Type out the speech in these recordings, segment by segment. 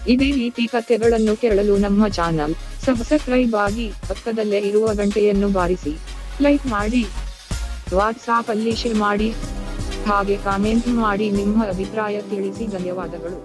ಇದೇ ರೀತಿ ಕಥೆಗಳನ್ನು ಕೇಳಲು ನಮ್ಮ ಚಾನಲ್ ಸಬ್ಸ್ಕ್ರೈಬ್ ಆಗಿ ಪಕ್ಕದಲ್ಲೇ ಇರುವ ಗಂಟೆಯನ್ನು ಬಾರಿಸಿ ಲೈಕ್ ಮಾಡಿ ವಾಟ್ಸಾಪ್ ಅಲ್ಲಿ ಶೇರ್ ಮಾಡಿ ಹಾಗೆ ಕಾಮೆಂಟ್ ಮಾಡಿ ನಿಮ್ಮ ಅಭಿಪ್ರಾಯ ತಿಳಿಸಿ ಧನ್ಯವಾದಗಳು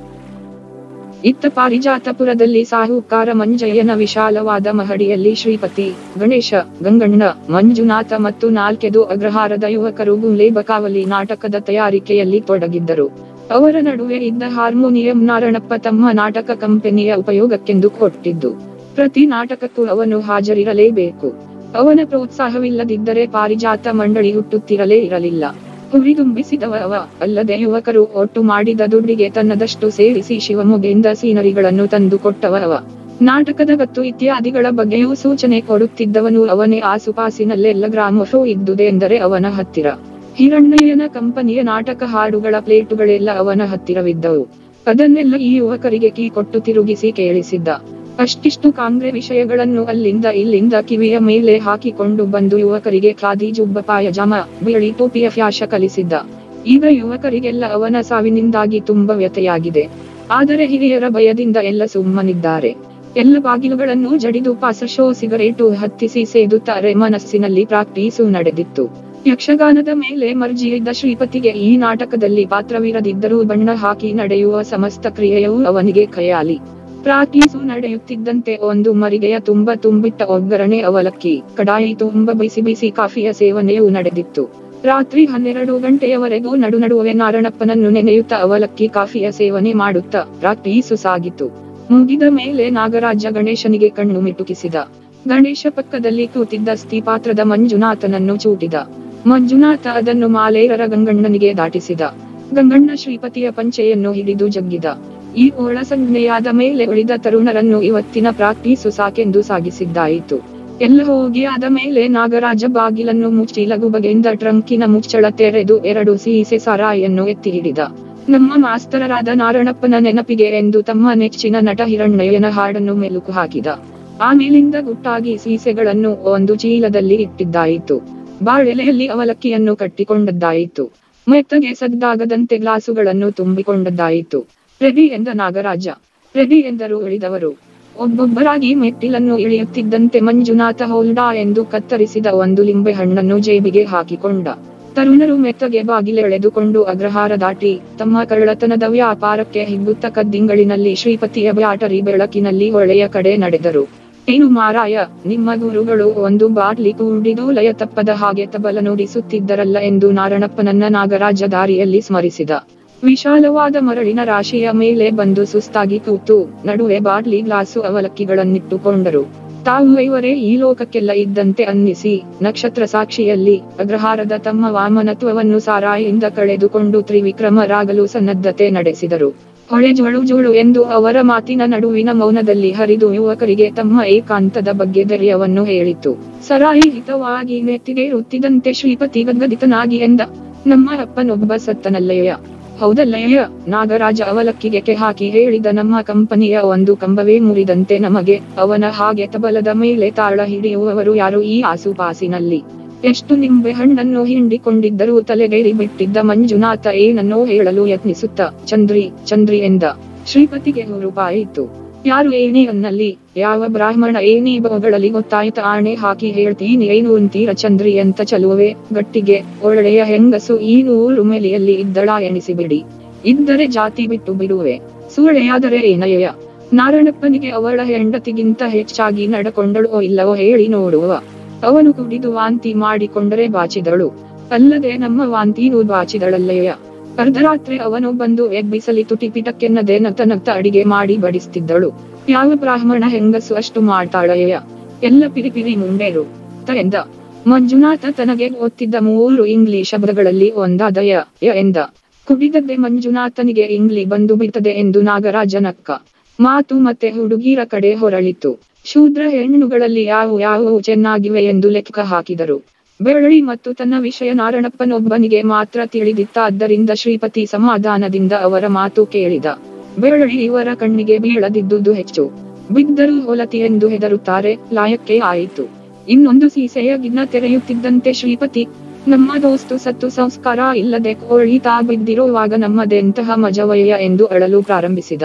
ಇತ್ತ ಪಾರಿಜಾತಪುರದಲ್ಲಿ ಸಾಹುಕಾರ ಮಂಜಯ್ಯನ ವಿಶಾಲವಾದ ಮಹಡಿಯಲ್ಲಿ ಶ್ರೀಪತಿ ಗಣೇಶ ಗಂಗಣ್ಣ ಮಂಜುನಾಥ ಮತ್ತು ನಾಲ್ಕೆದು ಅಗ್ರಹಾರದ ಯುವಕರು ಗುಂಲೆ ಬಕಾವಲಿ ನಾಟಕದ ತಯಾರಿಕೆಯಲ್ಲಿ ತೊಡಗಿದ್ದರು ಅವರ ನಡುವೆ ಇದ್ದ ಹಾರ್ಮೋನಿಯಂ ನಾರಣಪ್ಪ ತಮ್ಮ ನಾಟಕ ಕಂಪನಿಯ ಉಪಯೋಗಕ್ಕೆಂದು ಕೊಟ್ಟಿದ್ದು ಪ್ರತಿ ನಾಟಕಕ್ಕೂ ಅವನು ಹಾಜರಿರಲೇಬೇಕು ಅವನ ಪ್ರೋತ್ಸಾಹವಿಲ್ಲದಿದ್ದರೆ ಪಾರಿಜಾತ ಮಂಡಳಿ ಹುಟ್ಟುತ್ತಿರಲೇ ಇರಲಿಲ್ಲ ಹುರಿದುಂಬಿಸಿದವ ಅವ ಅಲ್ಲದೆ ಯುವಕರು ಒಟ್ಟು ಮಾಡಿದ ದುಡ್ಡಿಗೆ ತನ್ನದಷ್ಟು ಸೇರಿಸಿ ಶಿವಮೊಗ್ಗದಿಂದ ಸೀನರಿಗಳನ್ನು ತಂದು ಕೊಟ್ಟವ ಅವ ನಾಟಕದ ಗತ್ತು ಇತ್ಯಾದಿಗಳ ಬಗ್ಗೆಯೂ ಸೂಚನೆ ಕೊಡುತ್ತಿದ್ದವನು ಅವನೇ ಆಸುಪಾಸಿನಲ್ಲೆಲ್ಲ ಗ್ರಾಮಫೋ ಇದ್ದುದೆ ಎಂದರೆ ಅವನ ಹತ್ತಿರ ಹಿರಣ್ಣಯ್ಯನ ಕಂಪನಿಯ ನಾಟಕ ಹಾಡುಗಳ ಪ್ಲೇಟುಗಳೆಲ್ಲ ಅವನ ಹತ್ತಿರವಿದ್ದವು ಅದನ್ನೆಲ್ಲ ಈ ಯುವಕರಿಗೆ ಕೀ ಕೊಟ್ಟು ತಿರುಗಿಸಿ ಕೇಳಿಸಿದ್ದ ಅಷ್ಟಿಷ್ಟು ಕಾಂಗ್ರೆ ವಿಷಯಗಳನ್ನು ಅಲ್ಲಿಂದ ಇಲ್ಲಿಂದ ಕಿವಿಯ ಮೇಲೆ ಹಾಕಿಕೊಂಡು ಬಂದು ಯುವಕರಿಗೆ ಖಾದಿ ಜುಬ್ಬ ಪಾಯಜಾಮ ಬಿಳಿ ಟೋಪಿಯ ಫ್ಯಾಷ ಕಲಿಸಿದ್ದ ಈಗ ಯುವಕರಿಗೆಲ್ಲ ಅವನ ಸಾವಿನಿಂದಾಗಿ ತುಂಬ ವ್ಯಥೆಯಾಗಿದೆ ಆದರೆ ಹಿರಿಯರ ಭಯದಿಂದ ಎಲ್ಲ ಸುಮ್ಮನಿದ್ದಾರೆ ಎಲ್ಲ ಬಾಗಿಲುಗಳನ್ನು ಜಡಿದು ಪಾಸಶೋ ಸಿಗರೇಟು ಹತ್ತಿಸಿ ಸೇದುತ್ತಾರೆ ಮನಸ್ಸಿನಲ್ಲಿ ಪ್ರಾಕ್ಟೀಸು ನಡೆದಿತ್ತು ಯಕ್ಷಗಾನದ ಮೇಲೆ ಮರ್ಜಿಯಿದ್ದ ಶ್ರೀಪತಿಗೆ ಈ ನಾಟಕದಲ್ಲಿ ಪಾತ್ರವಿರದಿದ್ದರೂ ಬಣ್ಣ ಹಾಕಿ ನಡೆಯುವ ಸಮಸ್ತ ಕ್ರಿಯೆಯೂ ಅವನಿಗೆ ಖಯಾಲಿ ಪ್ರಾಕ್ಟೀಸು ನಡೆಯುತ್ತಿದ್ದಂತೆ ಒಂದು ಮರಿಗೆಯ ತುಂಬ ತುಂಬಿಟ್ಟ ಒಗ್ಗರಣೆ ಅವಲಕ್ಕಿ ಕಡಾಯಿ ತುಂಬ ಬಿಸಿ ಬಿಸಿ ಕಾಫಿಯ ಸೇವನೆಯೂ ನಡೆದಿತ್ತು ರಾತ್ರಿ ಹನ್ನೆರಡು ಗಂಟೆಯವರೆಗೂ ನಡು ನಡುವೆ ನಾರಣಪ್ಪನನ್ನು ನೆನೆಯುತ್ತಾ ಅವಲಕ್ಕಿ ಕಾಫಿಯ ಸೇವನೆ ಮಾಡುತ್ತಾ ಪ್ರಾಕ್ಟೀಸು ಸಾಗಿತು ಮುಗಿದ ಮೇಲೆ ನಾಗರಾಜ ಗಣೇಶನಿಗೆ ಕಣ್ಣು ಮಿಟುಕಿಸಿದ ಗಣೇಶ ಪಕ್ಕದಲ್ಲಿ ಕೂತಿದ್ದ ಸ್ಥಿಪಾತ್ರದ ಮಂಜುನಾಥನನ್ನು ಚೂಟಿದ ಮಂಜುನಾಥ ಅದನ್ನು ಮಾಲೇರರ ಗಂಗಣ್ಣನಿಗೆ ದಾಟಿಸಿದ ಗಂಗಣ್ಣ ಶ್ರೀಪತಿಯ ಪಂಚೆಯನ್ನು ಹಿಡಿದು ಜಗ್ಗಿದ ಈ ಒಳಸಂಜ್ಞೆಯಾದ ಮೇಲೆ ಉಳಿದ ತರುಣರನ್ನು ಇವತ್ತಿನ ಪ್ರಾಕ್ಟೀಸು ಸಾಕೆಂದು ಸಾಗಿಸಿದ್ದಾಯಿತು ಎಲ್ಲ ಹೋಗಿ ಆದ ಮೇಲೆ ನಾಗರಾಜ ಬಾಗಿಲನ್ನು ಮುಚ್ಚಿ ಲಘು ಬಗೆಯಿಂದ ಟ್ರಂಕಿನ ಮುಚ್ಚಳ ತೆರೆದು ಎರಡು ಸೀಸೆ ಸಾರಾಯಿಯನ್ನು ಎತ್ತಿ ಹಿಡಿದ ನಮ್ಮ ಮಾಸ್ತರರಾದ ನಾರಣಪ್ಪನ ನೆನಪಿಗೆ ಎಂದು ತಮ್ಮ ನೆಚ್ಚಿನ ನಟ ಹಿರಣ್ಣಯ್ಯನ ಹಾಡನ್ನು ಮೆಲುಕು ಹಾಕಿದ ಆಮೇಲಿಂದ ಗುಟ್ಟಾಗಿ ಸೀಸೆಗಳನ್ನು ಒಂದು ಚೀಲದಲ್ಲಿ ಇಟ್ಟಿದ್ದಾಯಿತು ಬಾಳೆಲೆಯಲ್ಲಿ ಅವಲಕ್ಕಿಯನ್ನು ಕಟ್ಟಿಕೊಂಡದ್ದಾಯಿತು ಮೆತ್ತಗೆ ಸದ್ದಾಗದಂತೆ ಗ್ಲಾಸುಗಳನ್ನು ತುಂಬಿಕೊಂಡದ್ದಾಯಿತು ರೆಡಿ ಎಂದ ನಾಗರಾಜ ರೆಡಿ ಎಂದರು ಉಳಿದವರು ಒಬ್ಬೊಬ್ಬರಾಗಿ ಮೆಟ್ಟಿಲನ್ನು ಇಳಿಯುತ್ತಿದ್ದಂತೆ ಮಂಜುನಾಥ ಹೋಲ್ಡಾ ಎಂದು ಕತ್ತರಿಸಿದ ಒಂದು ಲಿಂಬೆ ಹಣ್ಣನ್ನು ಜೇಬಿಗೆ ಹಾಕಿಕೊಂಡ ತರುಣರು ಮೆತ್ತಗೆ ಬಾಗಿಲೆಳೆದುಕೊಂಡು ಅಗ್ರಹಾರ ದಾಟಿ ತಮ್ಮ ಕಳ್ಳತನದ ವ್ಯಾಪಾರಕ್ಕೆ ಹಿಗ್ಗುತ್ತ ಕದ್ದಿಂಗಳಿನಲ್ಲಿ ಶ್ರೀಪತಿಯ ಬ್ಯಾಟರಿ ಬೆಳಕಿನಲ್ಲಿ ಹೊಳೆಯ ಕಡೆ ನಡೆದರು ಏನು ಮಾರಾಯ ನಿಮ್ಮ ಗುರುಗಳು ಒಂದು ಬಾಟ್ಲಿ ಕೂಡಿದು ಲಯ ತಪ್ಪದ ಹಾಗೆ ತಬಲ ನುಡಿಸುತ್ತಿದ್ದರಲ್ಲ ಎಂದು ನಾರಣಪ್ಪನನ್ನ ನಾಗರಾಜ ದಾರಿಯಲ್ಲಿ ಸ್ಮರಿಸಿದ ವಿಶಾಲವಾದ ಮರಳಿನ ರಾಶಿಯ ಮೇಲೆ ಬಂದು ಸುಸ್ತಾಗಿ ಕೂತು ನಡುವೆ ಬಾಟ್ಲಿ ಗ್ಲಾಸು ಅವಲಕ್ಕಿಗಳನ್ನಿಟ್ಟುಕೊಂಡರು ತಾವು ಐವರೇ ಈ ಲೋಕಕ್ಕೆಲ್ಲ ಇದ್ದಂತೆ ಅನ್ನಿಸಿ ನಕ್ಷತ್ರ ಸಾಕ್ಷಿಯಲ್ಲಿ ಅಗ್ರಹಾರದ ತಮ್ಮ ವಾಮನತ್ವವನ್ನು ಸಾರಾಯಿಂದ ಕಳೆದುಕೊಂಡು ತ್ರಿವಿಕ್ರಮರಾಗಲು ಸನ್ನದ್ಧತೆ ನಡೆಸಿದರು ಹೊಳೆ ಜೋಳು ಜೋಳು ಎಂದು ಅವರ ಮಾತಿನ ನಡುವಿನ ಮೌನದಲ್ಲಿ ಹರಿದು ಯುವಕರಿಗೆ ತಮ್ಮ ಏಕಾಂತದ ಬಗ್ಗೆ ಧೈರ್ಯವನ್ನು ಹೇಳಿತು ಸರಾಯಿ ಹಿತವಾಗಿ ನೆತ್ತಿಗೆ ರುತ್ತಿದಂತೆ ಶ್ರೀಪತಿ ಗದ್ಗದಿತನಾಗಿ ಎಂದ ನಮ್ಮ ಅಪ್ಪನೊಬ್ಬ ಸತ್ತನಲ್ಲಯ್ಯ ಹೌದಲ್ಲಯ್ಯ ನಾಗರಾಜ ಅವಲಕ್ಕಿಗೆ ಕೆ ಹಾಕಿ ಹೇಳಿದ ನಮ್ಮ ಕಂಪನಿಯ ಒಂದು ಕಂಬವೇ ಮುರಿದಂತೆ ನಮಗೆ ಅವನ ಹಾಗೆ ತಬಲದ ಮೇಲೆ ತಾಳ ಹಿಡಿಯುವವರು ಯಾರು ಈ ಆಸುಪಾಸಿನಲ್ಲಿ ಎಷ್ಟು ನಿಂಬೆ ಹಣ್ಣನ್ನು ಹಿಂಡಿಕೊಂಡಿದ್ದರೂ ತಲೆಗೇರಿ ಬಿಟ್ಟಿದ್ದ ಮಂಜುನಾಥ ಏನನ್ನೋ ಹೇಳಲು ಯತ್ನಿಸುತ್ತ ಚಂದ್ರಿ ಚಂದ್ರಿ ಎಂದ ಶ್ರೀಪತಿಗೆ ಹುರುಪಾಯಿತು ಯಾರು ಏನೇ ಅನ್ನಲ್ಲಿ ಯಾವ ಬ್ರಾಹ್ಮಣ ಏನೇ ಬಗಳಲ್ಲಿ ಗೊತ್ತಾಯ್ತ ಆಣೆ ಹಾಕಿ ಹೇಳ್ತೀನಿ ಏನು ಅಂತೀರ ಚಂದ್ರಿ ಅಂತ ಚಲುವೆ ಗಟ್ಟಿಗೆ ಒಳ್ಳೆಯ ಹೆಂಗಸು ಈ ನೂರು ಮೆಲೆಯಲ್ಲಿ ಇದ್ದಳ ಎಣಿಸಿಬಿಡಿ ಇದ್ದರೆ ಜಾತಿ ಬಿಟ್ಟು ಬಿಡುವೆ ಸೂಳೆಯಾದರೆ ಏನಯ್ಯ ನಾರಣಪ್ಪನಿಗೆ ಅವಳ ಹೆಂಡತಿಗಿಂತ ಹೆಚ್ಚಾಗಿ ನಡಕೊಂಡಳೋ ಇಲ್ಲವೋ ಹೇಳಿ ನೋಡುವ ಅವನು ಕುಡಿದು ವಾಂತಿ ಮಾಡಿಕೊಂಡರೆ ಬಾಚಿದಳು ಅಲ್ಲದೆ ನಮ್ಮ ವಾಂತಿನೂ ಬಾಚಿದಳಲ್ಲಯ್ಯ ಅರ್ಧರಾತ್ರಿ ಅವನು ಬಂದು ಎಬ್ಬಿಸಲಿ ತುಟಿ ಪಿಟಕ್ಕೆನ್ನದೆ ನತ ನತ ಅಡಿಗೆ ಮಾಡಿ ಬಡಿಸ್ತಿದ್ದಳು ಯಾವ ಬ್ರಾಹ್ಮಣ ಹೆಂಗಸು ಅಷ್ಟು ಮಾಡ್ತಾಳಯ್ಯ ಎಲ್ಲ ಪಿರಿಪಿರಿ ಮುಂಡೇರು ತ ಎಂದ ಮಂಜುನಾಥ ತನಗೆ ಗೊತ್ತಿದ್ದ ಮೂರು ಇಂಗ್ಲಿಷ್ ಶಬ್ದಗಳಲ್ಲಿ ಒಂದಾದ ಯ ಯ ಎಂದ ಕುಡಿದದ್ದೆ ಮಂಜುನಾಥನಿಗೆ ಇಂಗ್ಲಿ ಬಂದು ಬಿಟ್ಟದೆ ಎಂದು ನಾಗರಾಜನಕ್ಕ ಮಾತು ಮತ್ತೆ ಹುಡುಗಿರ ಕಡೆ ಹೊರಳಿತು ಶೂದ್ರ ಹೆಣ್ಣುಗಳಲ್ಲಿ ಯಾವು ಯಾವುವು ಚೆನ್ನಾಗಿವೆ ಎಂದು ಲೆಕ್ಕ ಹಾಕಿದರು ಬೆರಳಿ ಮತ್ತು ತನ್ನ ವಿಷಯ ನಾರಣಪ್ಪನೊಬ್ಬನಿಗೆ ಮಾತ್ರ ತಿಳಿದಿತ್ತಾದ್ದರಿಂದ ಶ್ರೀಪತಿ ಸಮಾಧಾನದಿಂದ ಅವರ ಮಾತು ಕೇಳಿದ ಬೆರಳಿ ಇವರ ಕಣ್ಣಿಗೆ ಬೀಳದಿದ್ದುದು ಹೆಚ್ಚು ಬಿದ್ದರೂ ಹೊಲತಿ ಎಂದು ಹೆದರುತ್ತಾರೆ ಲಾಯಕ್ಕೆ ಆಯಿತು ಇನ್ನೊಂದು ಸೀಸೆಯ ಗಿನ್ನ ತೆರೆಯುತ್ತಿದ್ದಂತೆ ಶ್ರೀಪತಿ ನಮ್ಮ ದೋಸ್ತು ಸತ್ತು ಸಂಸ್ಕಾರ ಇಲ್ಲದೆ ಕೋಳಿ ತಾ ಬಿದ್ದಿರುವಾಗ ನಮ್ಮದೆಂತಹ ಮಜವಯ್ಯ ಎಂದು ಅಳಲು ಪ್ರಾರಂಭಿಸಿದ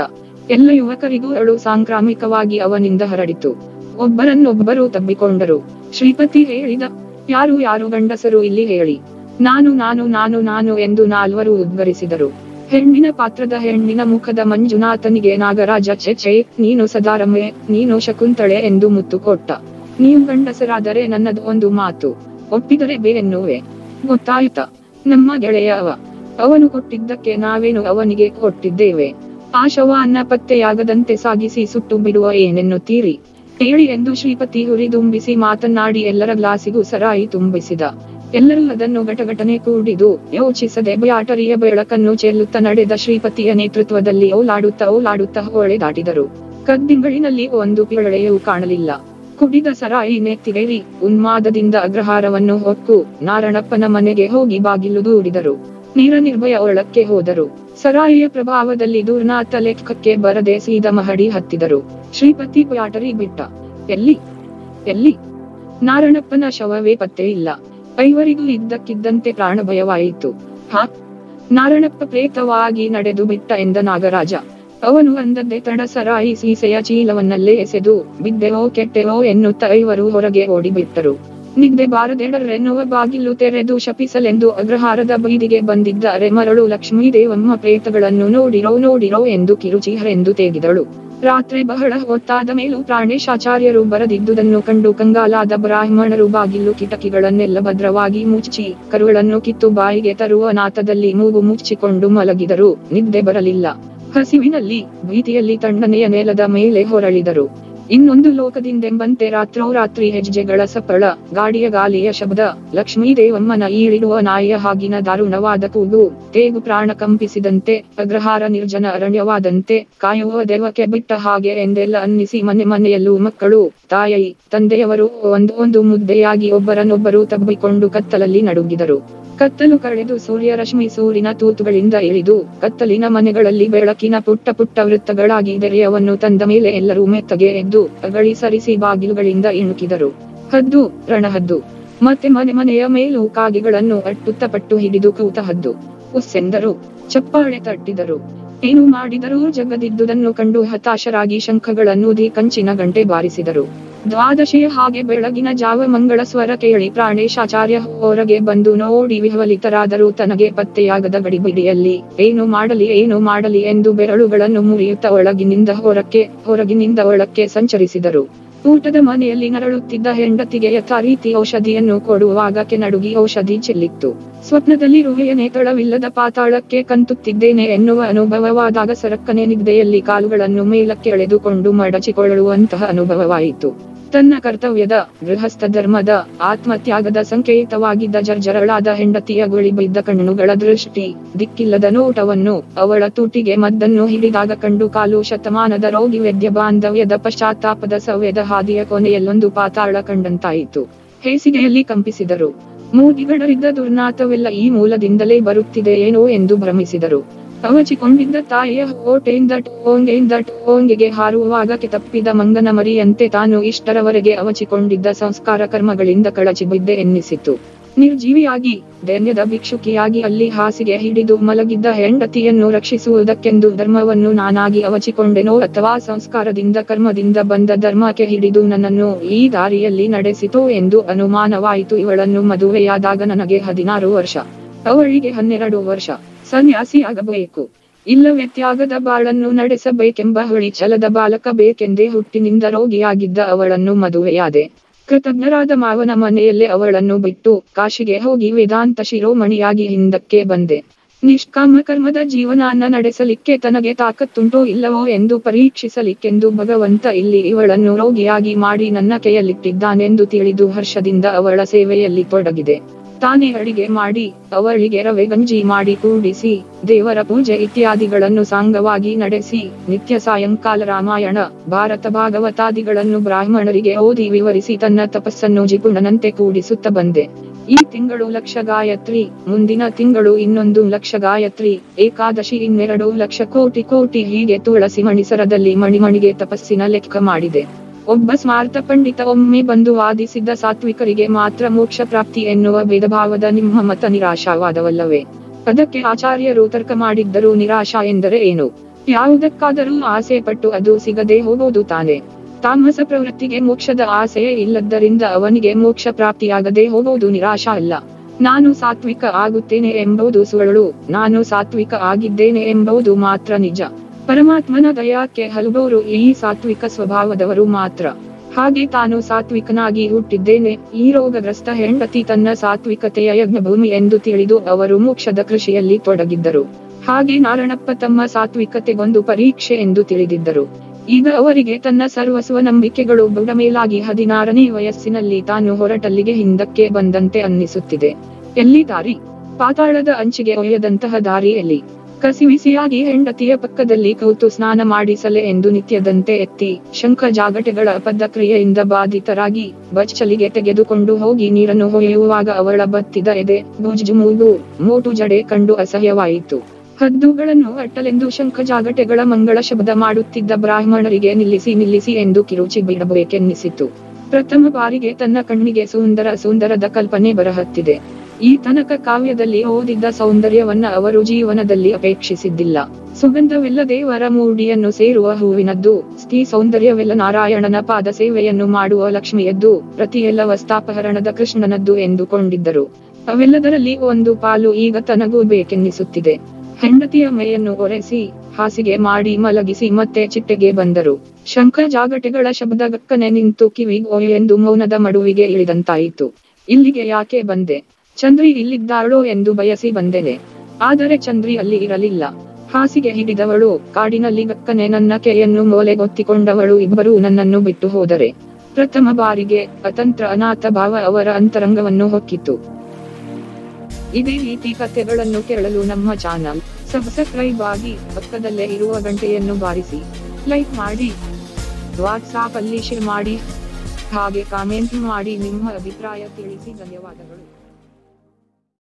ಎಲ್ಲ ಯುವಕರಿಗೂ ಅಳು ಸಾಂಕ್ರಾಮಿಕವಾಗಿ ಅವನಿಂದ ಹರಡಿತು ಒಬ್ಬರನ್ನೊಬ್ಬರು ತಬ್ಬಿಕೊಂಡರು ಶ್ರೀಪತಿ ಹೇಳಿದ ಯಾರು ಯಾರು ಗಂಡಸರು ಇಲ್ಲಿ ಹೇಳಿ ನಾನು ನಾನು ನಾನು ನಾನು ಎಂದು ನಾಲ್ವರು ಉದ್ಗರಿಸಿದರು ಹೆಣ್ಣಿನ ಪಾತ್ರದ ಹೆಣ್ಣಿನ ಮುಖದ ಮಂಜುನಾಥನಿಗೆ ನಾಗರಾಜ ಛೆ ಛೆ ನೀನು ಸದಾರಮೆ ನೀನು ಶಕುಂತಳೆ ಎಂದು ಮುತ್ತು ಕೊಟ್ಟ ನೀವು ಗಂಡಸರಾದರೆ ನನ್ನದು ಒಂದು ಮಾತು ಒಪ್ಪಿದರೆ ಬೇ ಎನ್ನುವೆ ಗೊತ್ತಾಯ್ತ ನಮ್ಮ ಗೆಳೆಯ ಅವ ಅವನು ಕೊಟ್ಟಿದ್ದಕ್ಕೆ ನಾವೇನು ಅವನಿಗೆ ಕೊಟ್ಟಿದ್ದೇವೆ ಆ ಶವನ್ನ ಪತ್ತೆಯಾಗದಂತೆ ಸಾಗಿಸಿ ಸುಟ್ಟು ಬಿಡುವ ಏನೆನ್ನುತ್ತೀರಿ ಹೇಳಿ ಎಂದು ಶ್ರೀಪತಿ ಹುರಿದುಂಬಿಸಿ ಮಾತನಾಡಿ ಎಲ್ಲರ ಗ್ಲಾಸಿಗೂ ಸರಾಯಿ ತುಂಬಿಸಿದ ಎಲ್ಲರೂ ಅದನ್ನು ಘಟಘಟನೆ ಕೂಡಿದು ಯೋಚಿಸದೆ ಬ್ಯಾಟರಿಯ ಬೆಳಕನ್ನು ಚೆಲ್ಲುತ್ತ ನಡೆದ ಶ್ರೀಪತಿಯ ನೇತೃತ್ವದಲ್ಲಿ ಓಲಾಡುತ್ತಾ ಓಲಾಡುತ್ತಾ ಹೊಳೆ ದಾಟಿದರು ಕದ್ದಿಂಗಳಿನಲ್ಲಿ ಒಂದು ಪಿಳೆಯೂ ಕಾಣಲಿಲ್ಲ ಕುಡಿದ ಸರಾಯಿ ನೆತ್ತಿಗೇರಿ ಉನ್ಮಾದದಿಂದ ಅಗ್ರಹಾರವನ್ನು ಹೊಕ್ಕು ನಾರಣಪ್ಪನ ಮನೆಗೆ ಹೋಗಿ ಬಾಗಿಲು ದೂಡಿದರು ನೀರ ನಿರ್ಭಯ ಒಳಕ್ಕೆ ಹೋದರು ಸರಾಯಿಯ ಪ್ರಭಾವದಲ್ಲಿ ದೂರ್ನಾಥ ಲೆಕ್ಕಕ್ಕೆ ಬರದೆ ಸೀದ ಮಹಡಿ ಹತ್ತಿದರು ಶ್ರೀಪತಿ ಬ್ಯಾಟರಿ ಬಿಟ್ಟ ಎಲ್ಲಿ ಎಲ್ಲಿ ನಾರಣಪ್ಪನ ಶವವೇ ಪತ್ತೆ ಇಲ್ಲ ಐವರಿಗೂ ಇದ್ದಕ್ಕಿದ್ದಂತೆ ಪ್ರಾಣ ಭಯವಾಯಿತು ಹಾ ನಾರಣಪ್ಪ ಪ್ರೇತವಾಗಿ ನಡೆದು ಬಿಟ್ಟ ಎಂದ ನಾಗರಾಜ ಅವನು ಅಂದದ್ದೇ ತಡ ಸರಾಯಿ ಸೀಸೆಯ ಚೀಲವನ್ನಲ್ಲೇ ಎಸೆದು ಬಿದ್ದೆವೋ ಕೆಟ್ಟೆವೋ ಎನ್ನುತ್ತ ಐವರು ಹೊರಗೆ ಓಡಿಬಿಟ್ಟರು ನಿದ್ದೆ ಬಾರದೆಡರೆನ್ನುವ ಬಾಗಿಲು ತೆರೆದು ಶಪಿಸಲೆಂದು ಅಗ್ರಹಾರದ ಬೀದಿಗೆ ಬಂದಿದ್ದರೆ ಮರಳು ಲಕ್ಷ್ಮೀದೇವಮ್ಮ ಪ್ರೇತಗಳನ್ನು ನೋಡಿರೋ ನೋಡಿರೋ ಎಂದು ಕಿರುಚಿಹರೆಂದು ತೇಗಿದಳು ರಾತ್ರಿ ಬಹಳ ಹೊತ್ತಾದ ಮೇಲೂ ಪ್ರಾಣೇಶಾಚಾರ್ಯರು ಬರದಿದ್ದುದನ್ನು ಕಂಡು ಕಂಗಾಲಾದ ಬ್ರಾಹ್ಮಣರು ಬಾಗಿಲು ಕಿಟಕಿಗಳನ್ನೆಲ್ಲ ಭದ್ರವಾಗಿ ಮುಚ್ಚಿ ಕರುಗಳನ್ನು ಕಿತ್ತು ಬಾಯಿಗೆ ತರುವ ನಾತದಲ್ಲಿ ಮೂಗು ಮುಚ್ಚಿಕೊಂಡು ಮಲಗಿದರು ನಿದ್ದೆ ಬರಲಿಲ್ಲ ಹಸಿವಿನಲ್ಲಿ ಭೀತಿಯಲ್ಲಿ ತಣ್ಣನೆಯ ನೆಲದ ಮೇಲೆ ಹೊರಳಿದರು ಇನ್ನೊಂದು ಲೋಕದಿಂದೆಂಬಂತೆ ರಾತ್ರೋರಾತ್ರಿ ಹೆಜ್ಜೆಗಳ ಸಪ್ಪಳ ಗಾಡಿಯ ಗಾಲಿಯ ಶಬ್ದ ಲಕ್ಷ್ಮೀದೇವಮ್ಮನ ಈಳಿಡುವ ನಾಯಿಯ ಹಾಗಿನ ದಾರುಣವಾದ ಕೂಗು ತೇಗು ಪ್ರಾಣ ಕಂಪಿಸಿದಂತೆ ಅಗ್ರಹಾರ ನಿರ್ಜನ ಅರಣ್ಯವಾದಂತೆ ಕಾಯುವ ದೆವಕ್ಕೆ ಬಿಟ್ಟ ಹಾಗೆ ಎಂದೆಲ್ಲ ಅನ್ನಿಸಿ ಮನೆ ಮನೆಯಲ್ಲೂ ಮಕ್ಕಳು ತಾಯಿ ತಂದೆಯವರು ಒಂದು ಒಂದು ಮುದ್ದೆಯಾಗಿ ಒಬ್ಬರನ್ನೊಬ್ಬರು ತಬ್ಬಿಕೊಂಡು ಕತ್ತಲಲ್ಲಿ ನಡುಗಿದರು ಕತ್ತಲು ಕಳೆದು ಸೂರ್ಯ ರಶ್ಮಿ ಸೂರಿನ ತೂತುಗಳಿಂದ ಇಳಿದು ಕತ್ತಲಿನ ಮನೆಗಳಲ್ಲಿ ಬೆಳಕಿನ ಪುಟ್ಟ ಪುಟ್ಟ ವೃತ್ತಗಳಾಗಿ ದೆರೆಯವನ್ನು ತಂದ ಮೇಲೆ ಎಲ್ಲರೂ ಮೆತ್ತಗೆ ಎದ್ದು ಅಗಳಿ ಸರಿಸಿ ಬಾಗಿಲುಗಳಿಂದ ಇಣುಕಿದರು ಹದ್ದು ರಣಹದ್ದು ಮತ್ತೆ ಮನೆ ಮನೆಯ ಮೇಲೂ ಕಾಗೆಗಳನ್ನು ಅಟ್ಟುತ್ತ ಪಟ್ಟು ಹಿಡಿದು ಕೂತ ಹದ್ದು ಉಸ್ಸೆಂದರು ಚಪ್ಪಾಳೆ ತಟ್ಟಿದರು ಏನು ಮಾಡಿದರೂ ಜಗದಿದ್ದುದನ್ನು ಕಂಡು ಹತಾಶರಾಗಿ ಶಂಖಗಳನ್ನೂದಿ ಕಂಚಿನ ಗಂಟೆ ಬಾರಿಸಿದರು ದ್ವಾದಶಿಯ ಹಾಗೆ ಬೆಳಗಿನ ಜಾವ ಮಂಗಳ ಸ್ವರ ಕೇಳಿ ಪ್ರಾಣೇಶಾಚಾರ್ಯ ಹೊರಗೆ ಬಂದು ನೋಡಿ ವಿಹ್ವಲಿತರಾದರೂ ತನಗೆ ಪತ್ತೆಯಾಗದ ಗಡಿಬಿಡಿಯಲ್ಲಿ ಏನು ಮಾಡಲಿ ಏನು ಮಾಡಲಿ ಎಂದು ಬೆರಳುಗಳನ್ನು ಮುರಿಯುತ್ತ ಒಳಗಿನಿಂದ ಹೊರಕ್ಕೆ ಹೊರಗಿನಿಂದ ಒಳಕ್ಕೆ ಸಂಚರಿಸಿದರು ಊಟದ ಮನೆಯಲ್ಲಿ ನರಳುತ್ತಿದ್ದ ಹೆಂಡತಿಗೆ ಯಥಾರೀತಿ ಔಷಧಿಯನ್ನು ಕೊಡುವಾಗ ಕೆನಡುಗಿ ಔಷಧಿ ಚೆಲ್ಲಿತ್ತು ಸ್ವಪ್ನದಲ್ಲಿ ರುವೆಯ ನೇತಳವಿಲ್ಲದ ಪಾತಾಳಕ್ಕೆ ಕಂತುತ್ತಿದ್ದೇನೆ ಎನ್ನುವ ಅನುಭವವಾದಾಗ ಸರಕ್ಕನೆ ನಿದ್ದೆಯಲ್ಲಿ ಕಾಲುಗಳನ್ನು ಮೇಲಕ್ಕೆ ಎಳೆದುಕೊಂಡು ಮಡಚಿಕೊಳ್ಳುವಂತಹ ಅನುಭವವಾಯಿತು ತನ್ನ ಕರ್ತವ್ಯದ ಗೃಹಸ್ಥ ಧರ್ಮದ ಆತ್ಮತ್ಯಾಗದ ಸಂಕೇತವಾಗಿದ್ದ ಜರ್ಜರಳಾದ ಹೆಂಡತಿಯ ಗುಳಿ ಬಿದ್ದ ಕಣ್ಣುಗಳ ದೃಷ್ಟಿ ದಿಕ್ಕಿಲ್ಲದ ನೋಟವನ್ನು ಅವಳ ತುಟಿಗೆ ಮದ್ದನ್ನು ಹಿಡಿದಾಗ ಕಂಡು ಕಾಲು ಶತಮಾನದ ರೋಗಿ ವೈದ್ಯ ಬಾಂಧವ್ಯದ ಪಶ್ಚಾತ್ತಾಪದ ಸವ್ಯದ ಹಾದಿಯ ಕೊನೆಯಲ್ಲೊಂದು ಪಾತಾಳ ಕಂಡಂತಾಯಿತು ಹೇಸಿಗೆಯಲ್ಲಿ ಕಂಪಿಸಿದರು ಮೂಗಿಗಡರಿದ್ದ ದುರ್ನಾಥವೆಲ್ಲ ಈ ಮೂಲದಿಂದಲೇ ಬರುತ್ತಿದೆ ಏನೋ ಎಂದು ಭ್ರಮಿಸಿದರು ಕವಚಿಕೊಂಡಿದ್ದ ತಾಯಿಯ ಹೋಟೆಯಿಂದ ಟೋಂಗೆಯಿಂದ ಟೋಂಗೆಗೆ ಹಾರುವಾಗ ತಪ್ಪಿದ ಮಂಗನ ಮರಿಯಂತೆ ತಾನು ಇಷ್ಟರವರೆಗೆ ಅವಚಿಕೊಂಡಿದ್ದ ಸಂಸ್ಕಾರ ಕರ್ಮಗಳಿಂದ ಕಳಚಿ ಬಿದ್ದೆ ಎನ್ನಿಸಿತು ನಿರ್ಜೀವಿಯಾಗಿ ಧೈರ್ಯದ ಭಿಕ್ಷುಕಿಯಾಗಿ ಅಲ್ಲಿ ಹಾಸಿಗೆ ಹಿಡಿದು ಮಲಗಿದ್ದ ಹೆಂಡತಿಯನ್ನು ರಕ್ಷಿಸುವುದಕ್ಕೆಂದು ಧರ್ಮವನ್ನು ನಾನಾಗಿ ಅವಚಿಕೊಂಡೆನೋ ಅಥವಾ ಸಂಸ್ಕಾರದಿಂದ ಕರ್ಮದಿಂದ ಬಂದ ಧರ್ಮಕ್ಕೆ ಹಿಡಿದು ನನ್ನನ್ನು ಈ ದಾರಿಯಲ್ಲಿ ನಡೆಸಿತೋ ಎಂದು ಅನುಮಾನವಾಯಿತು ಇವಳನ್ನು ಮದುವೆಯಾದಾಗ ನನಗೆ ಹದಿನಾರು ವರ್ಷ ಅವಳಿಗೆ ಹನ್ನೆರಡು ವರ್ಷ ಸನ್ಯಾಸಿಯಾಗಬೇಕು ಇಲ್ಲವೇ ತ್ಯಾಗದ ಬಾಳನ್ನು ನಡೆಸಬೇಕೆಂಬ ಹುಳಿ ಛಲದ ಬಾಲಕ ಬೇಕೆಂದೇ ಹುಟ್ಟಿನಿಂದ ರೋಗಿಯಾಗಿದ್ದ ಅವಳನ್ನು ಮದುವೆಯಾದೆ ಕೃತಜ್ಞರಾದ ಮಾವನ ಮನೆಯಲ್ಲೇ ಅವಳನ್ನು ಬಿಟ್ಟು ಕಾಶಿಗೆ ಹೋಗಿ ವೇದಾಂತ ಶಿರೋಮಣಿಯಾಗಿ ಹಿಂದಕ್ಕೆ ಬಂದೆ ನಿಷ್ಕಾಮ ಕರ್ಮದ ಜೀವನಾನ್ನ ನಡೆಸಲಿಕ್ಕೆ ತನಗೆ ತಾಕತ್ತುಂಟೋ ಇಲ್ಲವೋ ಎಂದು ಪರೀಕ್ಷಿಸಲಿಕ್ಕೆಂದು ಭಗವಂತ ಇಲ್ಲಿ ಇವಳನ್ನು ರೋಗಿಯಾಗಿ ಮಾಡಿ ನನ್ನ ಕೈಯಲ್ಲಿಟ್ಟಿದ್ದಾನೆಂದು ತಿಳಿದು ಹರ್ಷದಿಂದ ಅವಳ ಸೇವೆಯಲ್ಲಿ ತೊಡಗಿದೆ ತಾನೇ ಅಡಿಗೆ ಮಾಡಿ ಅವಳಿಗೆ ರವೆ ಗಂಜಿ ಮಾಡಿ ಕೂಡಿಸಿ ದೇವರ ಪೂಜೆ ಇತ್ಯಾದಿಗಳನ್ನು ಸಾಂಗವಾಗಿ ನಡೆಸಿ ನಿತ್ಯ ಸಾಯಂಕಾಲ ರಾಮಾಯಣ ಭಾರತ ಭಾಗವತಾದಿಗಳನ್ನು ಬ್ರಾಹ್ಮಣರಿಗೆ ಓದಿ ವಿವರಿಸಿ ತನ್ನ ತಪಸ್ಸನ್ನು ಜಿಪುಣನಂತೆ ಕೂಡಿಸುತ್ತ ಬಂದೆ ಈ ತಿಂಗಳು ಲಕ್ಷ ಗಾಯತ್ರಿ ಮುಂದಿನ ತಿಂಗಳು ಇನ್ನೊಂದು ಲಕ್ಷ ಗಾಯತ್ರಿ ಏಕಾದಶಿ ಇನ್ನೆರಡು ಲಕ್ಷ ಕೋಟಿ ಕೋಟಿ ಹೀಗೆ ತುಳಸಿ ಮಣಿಸರದಲ್ಲಿ ಮಣಿಮಣಿಗೆ ತಪಸ್ಸಿನ ಲೆಕ್ಕ ಮಾಡಿದೆ ಒಬ್ಬ ಸ್ಮಾರ್ಥ ಪಂಡಿತ ಒಮ್ಮೆ ಬಂದು ವಾದಿಸಿದ್ದ ಸಾತ್ವಿಕರಿಗೆ ಮಾತ್ರ ಮೋಕ್ಷ ಪ್ರಾಪ್ತಿ ಎನ್ನುವ ಭೇದಭಾವದ ನಿಮ್ಮ ಮತ ನಿರಾಶಾವಾದವಲ್ಲವೇ ಅದಕ್ಕೆ ಆಚಾರ್ಯರು ತರ್ಕ ಮಾಡಿದ್ದರು ನಿರಾಶಾ ಎಂದರೆ ಏನು ಯಾವುದಕ್ಕಾದರೂ ಆಸೆ ಪಟ್ಟು ಅದು ಸಿಗದೆ ಹೋಗೋದು ತಾನೆ ತಾಮಸ ಪ್ರವೃತ್ತಿಗೆ ಮೋಕ್ಷದ ಆಸೆಯೇ ಇಲ್ಲದ್ದರಿಂದ ಅವನಿಗೆ ಮೋಕ್ಷ ಪ್ರಾಪ್ತಿಯಾಗದೆ ಹೋಗೋದು ನಿರಾಶ ಅಲ್ಲ ನಾನು ಸಾತ್ವಿಕ ಆಗುತ್ತೇನೆ ಎಂಬುದು ಸುಳ್ಳು ನಾನು ಸಾತ್ವಿಕ ಆಗಿದ್ದೇನೆ ಎಂಬುದು ಮಾತ್ರ ನಿಜ ಪರಮಾತ್ಮನ ದಯಾಕ್ಕೆ ಹಲವರು ಈ ಸಾತ್ವಿಕ ಸ್ವಭಾವದವರು ಮಾತ್ರ ಹಾಗೆ ತಾನು ಸಾತ್ವಿಕನಾಗಿ ಹುಟ್ಟಿದ್ದೇನೆ ಈ ರೋಗಗ್ರಸ್ತ ಹೆಂಡತಿ ತನ್ನ ಸಾತ್ವಿಕತೆಯ ಯಜ್ಞಭೂಮಿ ಎಂದು ತಿಳಿದು ಅವರು ಮೋಕ್ಷದ ಕೃಷಿಯಲ್ಲಿ ತೊಡಗಿದ್ದರು ಹಾಗೆ ನಾರಣಪ್ಪ ತಮ್ಮ ಸಾತ್ವಿಕತೆಗೊಂದು ಪರೀಕ್ಷೆ ಎಂದು ತಿಳಿದಿದ್ದರು ಈಗ ಅವರಿಗೆ ತನ್ನ ಸರ್ವಸ್ವ ನಂಬಿಕೆಗಳು ಬುಡಮೇಲಾಗಿ ಹದಿನಾರನೇ ವಯಸ್ಸಿನಲ್ಲಿ ತಾನು ಹೊರಟಲ್ಲಿಗೆ ಹಿಂದಕ್ಕೆ ಬಂದಂತೆ ಅನ್ನಿಸುತ್ತಿದೆ ಎಲ್ಲಿ ದಾರಿ ಪಾತಾಳದ ಅಂಚಿಗೆ ಒಯ್ಯದಂತಹ ದಾರಿ ಎಲ್ಲಿ ಕಸಿವಿಸಿಯಾಗಿ ಹೆಂಡತಿಯ ಪಕ್ಕದಲ್ಲಿ ಕೂತು ಸ್ನಾನ ಮಾಡಿಸಲೆ ಎಂದು ನಿತ್ಯದಂತೆ ಎತ್ತಿ ಶಂಖ ಜಾಗಟೆಗಳ ಪದ್ದಕ್ರಿಯೆಯಿಂದ ಬಾಧಿತರಾಗಿ ಬಚ್ಚಲಿಗೆ ತೆಗೆದುಕೊಂಡು ಹೋಗಿ ನೀರನ್ನು ಹೊಯ್ಯುವಾಗ ಅವಳ ಬತ್ತಿದ ಎದೆ ಬುಜ್ಜು ಮೂಗು ಮೋಟು ಜಡೆ ಕಂಡು ಅಸಹ್ಯವಾಯಿತು ಹದ್ದುಗಳನ್ನು ಅಟ್ಟಲೆಂದು ಶಂಖ ಜಾಗಟೆಗಳ ಮಂಗಳ ಶಬ್ದ ಮಾಡುತ್ತಿದ್ದ ಬ್ರಾಹ್ಮಣರಿಗೆ ನಿಲ್ಲಿಸಿ ನಿಲ್ಲಿಸಿ ಎಂದು ಕಿರುಚಿ ಬಿಡಬೇಕೆನ್ನಿಸಿತು ಪ್ರಥಮ ಬಾರಿಗೆ ತನ್ನ ಕಣ್ಣಿಗೆ ಸುಂದರ ಸುಂದರದ ಕಲ್ಪನೆ ಬರಹತ್ತಿದೆ ಈ ತನಕ ಕಾವ್ಯದಲ್ಲಿ ಓದಿದ್ದ ಸೌಂದರ್ಯವನ್ನ ಅವರು ಜೀವನದಲ್ಲಿ ಅಪೇಕ್ಷಿಸಿದ್ದಿಲ್ಲ ಸುಗಂಧವಿಲ್ಲದೆ ವರಮೂಡಿಯನ್ನು ಸೇರುವ ಹೂವಿನದ್ದು ಸ್ತ್ರೀ ಸೌಂದರ್ಯವೆಲ್ಲ ನಾರಾಯಣನ ಪಾದ ಸೇವೆಯನ್ನು ಮಾಡುವ ಲಕ್ಷ್ಮಿಯದ್ದು ಪ್ರತಿಯೆಲ್ಲ ವಸ್ತಾಪಹರಣದ ಕೃಷ್ಣನದ್ದು ಎಂದುಕೊಂಡಿದ್ದರು ಅವೆಲ್ಲದರಲ್ಲಿ ಒಂದು ಪಾಲು ಈಗ ತನಗೂ ಬೇಕೆನ್ನಿಸುತ್ತಿದೆ ಹೆಂಡತಿಯ ಮೈಯನ್ನು ಒರೆಸಿ ಹಾಸಿಗೆ ಮಾಡಿ ಮಲಗಿಸಿ ಮತ್ತೆ ಚಿಟ್ಟೆಗೆ ಬಂದರು ಶಂಖ ಜಾಗಟೆಗಳ ಶಬ್ದ ಗಕ್ಕನೆ ನಿಂತು ಕಿವಿಗೋ ಎಂದು ಮೌನದ ಮಡುವಿಗೆ ಇಳಿದಂತಾಯಿತು ಇಲ್ಲಿಗೆ ಯಾಕೆ ಬಂದೆ ಚಂದ್ರಿ ಇಲ್ಲಿದ್ದಾಳೋ ಎಂದು ಬಯಸಿ ಬಂದೆನೆ ಆದರೆ ಚಂದ್ರಿ ಅಲ್ಲಿ ಇರಲಿಲ್ಲ ಹಾಸಿಗೆ ಹಿಡಿದವಳು ಕಾಡಿನಲ್ಲಿ ಗಕ್ಕನೆ ನನ್ನ ಕೆಯನ್ನು ಮೂಲೆಗೊತ್ತಿಕೊಂಡವಳು ಇಬ್ಬರೂ ನನ್ನನ್ನು ಬಿಟ್ಟು ಹೋದರೆ ಪ್ರಥಮ ಬಾರಿಗೆ ಅತಂತ್ರ ಅನಾಥ ಭಾವ ಅವರ ಅಂತರಂಗವನ್ನು ಹೊಕ್ಕಿತು ಇದೇ ರೀತಿ ಕಥೆಗಳನ್ನು ಕೇಳಲು ನಮ್ಮ ಚಾನಲ್ ಸಬ್ಸ್ಕ್ರೈಬ್ ಆಗಿ ಪಕ್ಕದಲ್ಲೇ ಇರುವ ಗಂಟೆಯನ್ನು ಬಾರಿಸಿ ಲೈಕ್ ಮಾಡಿ ವಾಟ್ಸಾಪ್ ಅಲ್ಲಿ ಶೇರ್ ಮಾಡಿ ಹಾಗೆ ಕಾಮೆಂಟ್ ಮಾಡಿ ನಿಮ್ಮ ಅಭಿಪ್ರಾಯ ತಿಳಿಸಿ ಧನ್ಯವಾದಗಳು